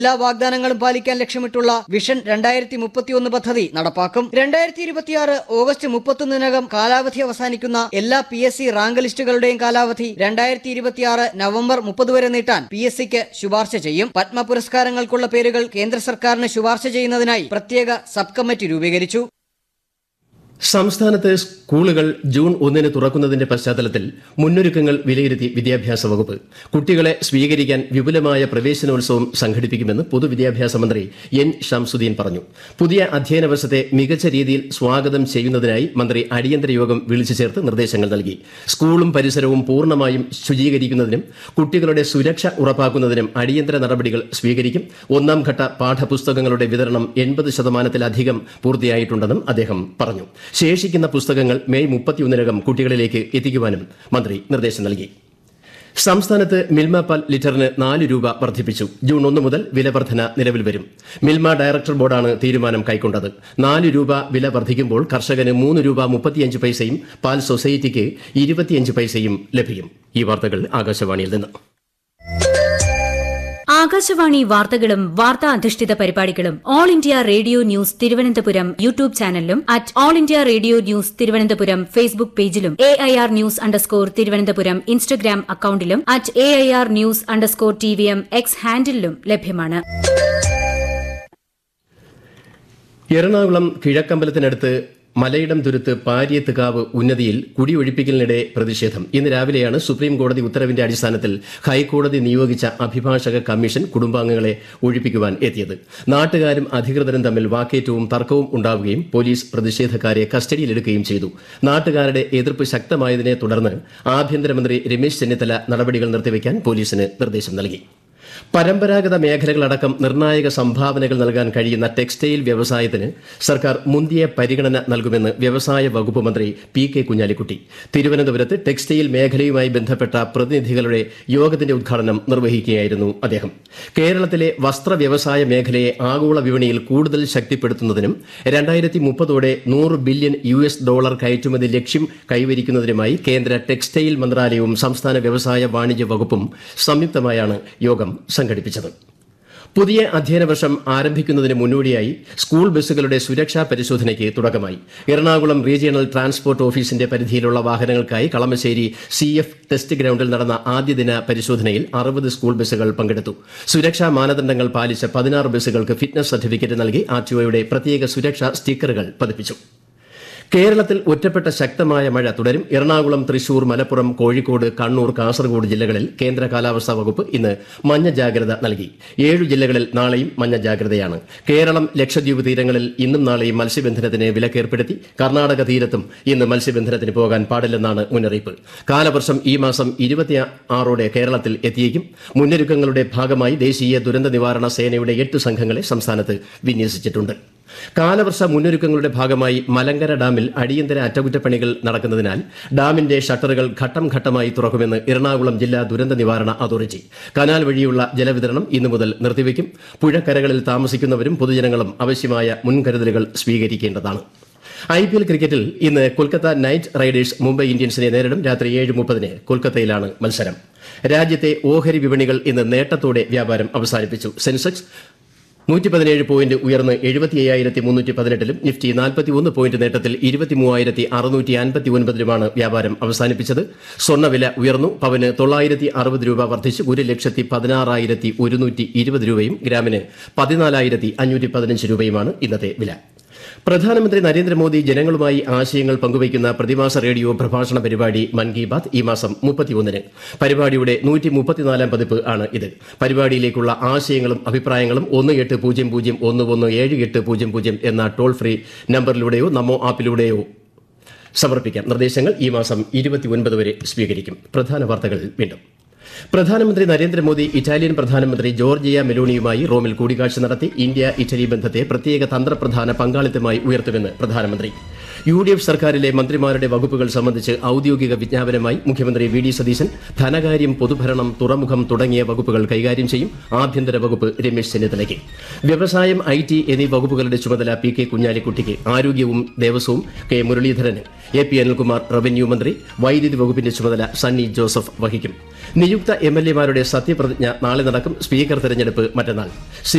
എല്ലാ വാഗ്ദാനങ്ങളും പാലിക്കാൻ ലക്ഷ്യമിട്ടുള്ള വിഷൻ രണ്ടായിരത്തി മുപ്പത്തിയൊന്ന് പദ്ധതി നടപ്പാക്കും രണ്ടായിരത്തി ഇരുപത്തിയാറ് ഓഗസ്റ്റ് മുപ്പത്തൊന്നിനകം കാലാവധി അവസാനിക്കുന്ന എല്ലാ പി എസ് സി റാങ്ക് ലിസ്റ്റുകളുടെയും കാലാവധി രണ്ടായിരത്തി ഇരുപത്തിയാറ് നവംബർ മുപ്പത് വരെ നീട്ടാൻ പി എസ് സിക്ക് ശുപാർശ ചെയ്യും പത്മ പുരസ്കാരങ്ങൾക്കുള്ള പേരുകൾ കേന്ദ്ര സർക്കാരിന് ശുപാർശ ചെയ്യുന്നതിനായി പ്രത്യേക സബ് കമ്മിറ്റി രൂപീകരിച്ചു സംസ്ഥാനത്ത് സ്കൂളുകൾ ജൂൺ ഒന്നിന് തുറക്കുന്നതിന്റെ പശ്ചാത്തലത്തിൽ മുന്നൊരുക്കങ്ങൾ വിലയിരുത്തി വിദ്യാഭ്യാസ വകുപ്പ് കുട്ടികളെ സ്വീകരിക്കാൻ വിപുലമായ പ്രവേശനോത്സവം സംഘടിപ്പിക്കുമെന്ന് പൊതുവിദ്യാഭ്യാസ മന്ത്രി എൻ ഷംസുദ്ദീൻ പറഞ്ഞു പുതിയ അധ്യയന വർഷത്തെ മികച്ച രീതിയിൽ സ്വാഗതം ചെയ്യുന്നതിനായി മന്ത്രി അടിയന്തര യോഗം വിളിച്ചു ചേർത്ത് നിർദ്ദേശങ്ങൾ നൽകി സ്കൂളും പരിസരവും പൂർണ്ണമായും ശുചീകരിക്കുന്നതിനും കുട്ടികളുടെ സുരക്ഷ ഉറപ്പാക്കുന്നതിനും അടിയന്തര നടപടികൾ സ്വീകരിക്കും ഒന്നാം ഘട്ട പാഠപുസ്തകങ്ങളുടെ വിതരണം എൺപത് ശതമാനത്തിലധികം പൂർത്തിയായിട്ടുണ്ടെന്നും അദ്ദേഹം പറഞ്ഞു ശേഷിക്കുന്ന പുസ്തകങ്ങൾ മെയ് മുപ്പത്തിയൊന്നിനകം കുട്ടികളിലേക്ക് എത്തിക്കുവാനും മന്ത്രി നിർദ്ദേശം നൽകി സംസ്ഥാനത്ത് മിൽമ പാൽ ലിറ്ററിന് നാല് രൂപ വർദ്ധിപ്പിച്ചു ജൂൺ ഒന്ന് മുതൽ വില വർധന നിലവിൽ വരും മിൽമ ഡയറക്ടർ ബോർഡാണ് തീരുമാനം കൈക്കൊണ്ടത് നാല് രൂപ വില വർദ്ധിക്കുമ്പോൾ കർഷകന് മൂന്ന് രൂപ മുപ്പത്തിയഞ്ച് പൈസയും പാൽ സൊസൈറ്റിക്ക് ഇരുപത്തിയഞ്ച് പൈസയും ലഭിക്കും ഈ വാർത്തകൾ ആകാശവാണിയിൽ നിന്ന് ആകാശവാണി വാർത്തകളും വാർത്താ അധിഷ്ഠിത പരിപാടികളും all India radio news Thiruvananthapuram YouTube ചാനലിലും at all India radio news Thiruvananthapuram Facebook പേജിലും A I R news underscore Thiruvananthapuram Instagram അക്കൌണ്ടിലും at A I R news underscore T V M X ഹാൻഡിലും ലഭ്യമാണ് എറണാകുളം കിഴക്കമ്പലത്തിനടുത്ത് മലയിടം തുരുത്ത് പാരിയത്തുകാവ് ഉന്നതിയിൽ കുടിയൊഴിപ്പിക്കലിനിടെ പ്രതിഷേധം ഇന്ന് രാവിലെയാണ് സുപ്രീം കോടതി ഉത്തരവിന്റെ അടിസ്ഥാനത്തിൽ ഹൈക്കോടതി നിയോഗിച്ച അഭിഭാഷക കമ്മീഷൻ കുടുംബാംഗങ്ങളെ ഒഴിപ്പിക്കുവാൻ എത്തിയത് നാട്ടുകാരും അധികൃതരും തമ്മിൽ വാക്കേറ്റവും തർക്കവും ഉണ്ടാവുകയും പോലീസ് പ്രതിഷേധക്കാരെ കസ്റ്റഡിയിലെടുക്കുകയും ചെയ്തു നാട്ടുകാരുടെ എതിർപ്പ് ശക്തമായതിനെ തുടർന്ന് ആഭ്യന്തരമന്ത്രി രമേശ് ചെന്നിത്തല നടപടികൾ നിർത്തിവെക്കാൻ പോലീസിന് നിർദ്ദേശം നൽകി പരമ്പരാഗത മേഖലകളടക്കം നിർണായക സംഭാവനകൾ നൽകാൻ കഴിയുന്ന ടെക്സ്റ്റൈൽ വ്യവസായത്തിന് സർക്കാർ മുന്തിയ പരിഗണന നൽകുമെന്ന് വ്യവസായ വകുപ്പ് മന്ത്രി പി കെ കുഞ്ഞാലിക്കുട്ടി തിരുവനന്തപുരത്ത് ടെക്സ്റ്റൈൽ മേഖലയുമായി ബന്ധപ്പെട്ട പ്രതിനിധികളുടെ യോഗത്തിന്റെ ഉദ്ഘാടനം നിർവഹിക്കുകയായിരുന്നു അദ്ദേഹം കേരളത്തിലെ വസ്ത്ര വ്യവസായ മേഖലയെ ആഗോള വിപണിയിൽ കൂടുതൽ ശക്തിപ്പെടുത്തുന്നതിനും രണ്ടായിരത്തി മുപ്പതോടെ നൂറ് ബില്യൺ യു എസ് ഡോളർ കയറ്റുമതി ലക്ഷ്യം കൈവരിക്കുന്നതിനുമായി കേന്ദ്ര ടെക്സ്റ്റൈൽ മന്ത്രാലയവും സംസ്ഥാന വ്യവസായ വാണിജ്യ വകുപ്പും സംയുക്തമായാണ് യോഗം സംഘടിപ്പിച്ചത് പുതിയ അധ്യയന വർഷം ആരംഭിക്കുന്നതിന് മുന്നോടിയായി സ്കൂൾ ബസ്സുകളുടെ സുരക്ഷാ പരിശോധനയ്ക്ക് തുടക്കമായി എറണാകുളം റീജിയണൽ ട്രാൻസ്പോർട്ട് ഓഫീസിന്റെ പരിധിയിലുള്ള വാഹനങ്ങൾക്കായി കളമശ്ശേരി സി എഫ് ടെസ്റ്റ് ഗ്രൌണ്ടിൽ നടന്ന ആദ്യദിന പരിശോധനയിൽ അറുപത് സ്കൂൾ ബസ്സുകൾ പങ്കെടുത്തു സുരക്ഷാ മാനദണ്ഡങ്ങൾ പാലിച്ച പതിനാറ് ബസ്സുകൾക്ക് ഫിറ്റ്നസ് സർട്ടിഫിക്കറ്റ് നൽകി ആർടിഒയുടെ പ്രത്യേക സുരക്ഷാ സ്റ്റിക്കറുകൾ പതിപ്പിച്ചു കേരളത്തിൽ ഒറ്റപ്പെട്ട ശക്തമായ മഴ തുടരും എറണാകുളം തൃശൂർ മലപ്പുറം കോഴിക്കോട് കണ്ണൂർ കാസർഗോഡ് ജില്ലകളിൽ കേന്ദ്ര കാലാവസ്ഥാ വകുപ്പ് ഇന്ന് മഞ്ഞ ജാഗ്രത നൽകി ഏഴു ജില്ലകളിൽ നാളെയും മഞ്ഞ ജാഗ്രതയാണ് കേരളം ലക്ഷദ്വീപ് തീരങ്ങളിൽ ഇന്നും നാളെയും മത്സ്യബന്ധനത്തിന് വിലക്കേർപ്പെടുത്തി കർണാടക തീരത്തും ഇന്ന് മത്സ്യബന്ധനത്തിന് പോകാൻ പാടില്ലെന്നാണ് മുന്നറിയിപ്പ് കാലവർഷം ഈ മാസം ഇരുപത്തി ആറോടെ കേരളത്തിൽ എത്തിയേക്കും മുന്നൊരുക്കങ്ങളുടെ ഭാഗമായി ദേശീയ ദുരന്ത നിവാരണ സേനയുടെ എട്ട് സംഘങ്ങളെ സംസ്ഥാനത്ത് വിന്യസിച്ചിട്ടുണ്ട് കാലവർഷ മുന്നൊരുക്കങ്ങളുടെ ഭാഗമായി മലങ്കര ഡാമിൽ അടിയന്തര അറ്റകുറ്റപ്പണികൾ നടക്കുന്നതിനാൽ ഡാമിന്റെ ഷട്ടറുകൾ ഘട്ടം ഘട്ടമായി തുറക്കുമെന്ന് എറണാകുളം ജില്ലാ ദുരന്ത നിവാരണ അതോറിറ്റി കനാൽ വഴിയുള്ള ജലവിതരണം ഇന്നു മുതൽ നിർത്തിവെക്കും പുഴക്കരകളിൽ താമസിക്കുന്നവരും പൊതുജനങ്ങളും ആവശ്യമായ മുൻകരുതലുകൾ സ്വീകരിക്കേണ്ടതാണ് ഐ പി എൽ ക്രിക്കറ്റിൽ ഇന്ന് കൊൽക്കത്ത നൈറ്റ് റൈഡേഴ്സ് മുംബൈ ഇന്ത്യൻസിനെ നേരിടും രാത്രി ഏഴ് മുപ്പതിന് കൊൽക്കത്തയിലാണ് മത്സരം രാജ്യത്തെ ഓഹരി വിപണികൾ ഇന്ന് നേട്ടത്തോടെ വ്യാപാരം അവസാനിപ്പിച്ചു സെൻസെക്സ് നൂറ്റി പതിനേഴ് പോയിന്റ് ഉയർന്ന് എഴുപത്തി അയ്യായിരത്തി മുന്നൂറ്റി പതിനെട്ടിലും നിഫ്റ്റി നാൽപ്പത്തി ഒന്ന് പോയിന്റ് നേട്ടത്തിൽ ഇരുപത്തി മൂവായിരത്തി അറുന്നൂറ്റി അൻപത്തി ഒൻപതിലുമാണ് വ്യാപാരം അവസാനിപ്പിച്ചത് സ്വർണ്ണവില ഉയർന്നു പവന് തൊള്ളായിരത്തി അറുപത് രൂപ വർദ്ധിച്ച് ഒരു ലക്ഷത്തി പതിനാറായിരത്തി ഒരുന്നൂറ്റി ഇരുപത് രൂപയും ഗ്രാമിന് പതിനാലായിരത്തി അഞ്ഞൂറ്റി പതിനഞ്ച് രൂപയുമാണ് ഇന്നത്തെ വില പ്രധാനമന്ത്രി നരേന്ദ്രമോദി ജനങ്ങളുമായി ആശയങ്ങൾ പങ്കുവയ്ക്കുന്ന പ്രതിമാസ റേഡിയോ പ്രഭാഷണ പരിപാടി മൻ കി ബാത് ഈ മാസം മുപ്പത്തിയൊന്നിന് പരിപാടിയുടെ നൂറ്റി മുപ്പത്തിനാലാം പതിപ്പ് ആണ് ഇത് പരിപാടിയിലേക്കുള്ള ആശയങ്ങളും അഭിപ്രായങ്ങളും ഒന്ന് എട്ട് പൂജ്യം പൂജ്യം ഒന്ന് ഒന്ന് ഏഴ് എട്ട് പൂജ്യം പൂജ്യം എന്ന ടോൾ ഫ്രീ നമ്പറിലൂടെയോ നമോ ആപ്പിലൂടെയോ സമർപ്പിക്കാം നിർദ്ദേശങ്ങൾ ഈ മാസം ഇരുപത്തിയൊൻപത് വരെ സ്വീകരിക്കും പ്രധാന വാർത്തകൾ വീണ്ടും പ്രധാനമന്ത്രി നരേന്ദ്രമോദി ഇറ്റാലിയൻ പ്രധാനമന്ത്രി ജോർജിയ മെലോണിയുമായി റോമിൽ കൂടിക്കാഴ്ച നടത്തി ഇന്ത്യ ഇറ്റലി ബന്ധത്തെ പ്രത്യേക തന്ത്രപ്രധാന പങ്കാളിത്തമായി ഉയർത്തുമെന്ന് പ്രധാനമന്ത്രി യു ഡി എഫ് സർക്കാരിലെ മന്ത്രിമാരുടെ വകുപ്പുകൾ സംബന്ധിച്ച് ഔദ്യോഗിക വിജ്ഞാപനമായി മുഖ്യമന്ത്രി വി ഡി സതീശൻ ധനകാര്യം പൊതുഭരണം തുറമുഖം തുടങ്ങിയ വകുപ്പുകൾ കൈകാര്യം ചെയ്യും ആഭ്യന്തര വകുപ്പ് രമേശ് ചെന്നിത്തലയ്ക്ക് വ്യവസായം ഐ ടി എന്നീ വകുപ്പുകളുടെ ചുമതല പി കെ കുഞ്ഞാലിക്കുട്ടിക്ക് ആരോഗ്യവും ദേവസ്വവും കെ മുരളീധരന് എ പി അനിൽകുമാർ റവന്യൂ മന്ത്രി വൈദ്യുതി വകുപ്പിന്റെ ചുമതല സണ്ണി ജോസഫ് വഹിക്കും നിയുക്ത എം എൽ എമാരുടെ സത്യപ്രതിജ്ഞ നാളെ നടക്കും സ്പീക്കർ തെരഞ്ഞെടുപ്പ് മറ്റന്നാൾ സി